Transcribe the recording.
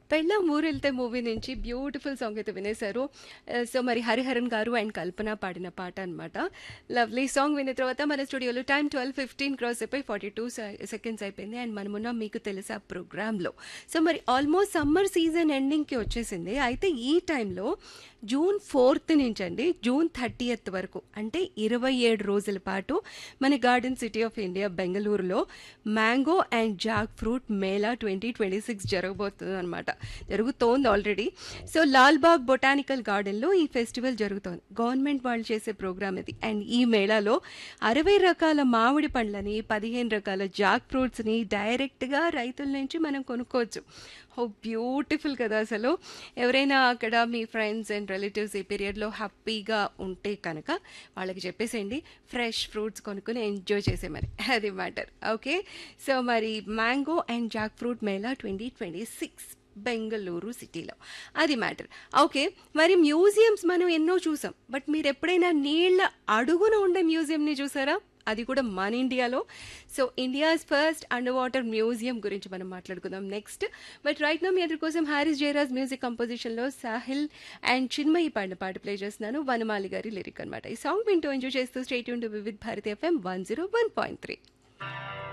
పెళ్ళాం ఊరెళ్తే మూవీ నుంచి beautiful song అయితే వినేశారు సో మరి హరిహరన్ గారు అండ్ కల్పన పాడిన పాట అనమాట లవ్లీ సాంగ్ విన్న తర్వాత మన స్టూడియోలో టైం ట్వెల్వ్ ఫిఫ్టీన్ క్రాస్ అయిపోయి ఫార్టీ టూ సెకండ్స్ అయిపోయింది అండ్ మనమున్న మీకు తెలుసా ప్రోగ్రాంలో సో మరి ఆల్మోస్ట్ సమ్మర్ సీజన్ ఎండింగ్కి వచ్చేసింది అయితే ఈ టైంలో జూన్ ఫోర్త్ నుంచి అండి జూన్ థర్టీయత్ వరకు అంటే ఇరవై ఏడు రోజుల పాటు మన గార్డెన్ సిటీ ఆఫ్ ఇండియా బెంగళూరులో mango and jackfruit mela twenty twenty six జరగబోతుంది అనమాట జరుగుతోంది ఆల్రెడీ సో లాల్బాగ్ బొటానికల్ గార్డెన్లో ఈ ఫెస్టివల్ జరుగుతోంది గవర్నమెంట్ వాళ్ళు చేసే ప్రోగ్రామ్ ఇది అండ్ ఈ మేళాలో అరవై రకాల మామిడి పండ్లని పదిహేను రకాల జాక్ ఫ్రూట్స్ని డైరెక్ట్గా రైతుల నుంచి మనం కొనుక్కోవచ్చు హౌ బ్యూటిఫుల్ కదా అసలు ఎవరైనా అక్కడ మీ ఫ్రెండ్స్ అండ్ రిలేటివ్స్ ఈ పీరియడ్లో హ్యాపీగా ఉంటే కనుక వాళ్ళకి చెప్పేసేయండి ఫ్రెష్ ఫ్రూట్స్ కొనుక్కుని ఎంజాయ్ చేసేమని అది మ్యాటర్ ఓకే సో మరి mango and jackfruit mela twenty twenty six Bengaluru సిటీలో అది మ్యాటర్ ఓకే మరి మ్యూజియంస్ మనం ఎన్నో చూసాం బట్ మీరు ఎప్పుడైనా నీళ్ళ అడుగున ఉండే మ్యూజియంని చూసారా అది కూడా మన ఇండియాలో so India's first underwater museum గురించి మనం మాట్లాడుకుందాం నెక్స్ట్ బట్ రైట్ నా మీ అందరి కోసం హారిస్ జయరాజ్ మ్యూజిక్ కంపోజిషన్లో సాహిల్ అండ్ చిన్మయి పాడిన పాట ప్లే చేస్తున్నాను వనమాలి గారి లిరిక్ అనమాట ఈ సాంగ్ వింటూ ఎంజాయ్ చేస్తూ స్టేట్ యూన్ to Vividh Bharati FM one zero one point three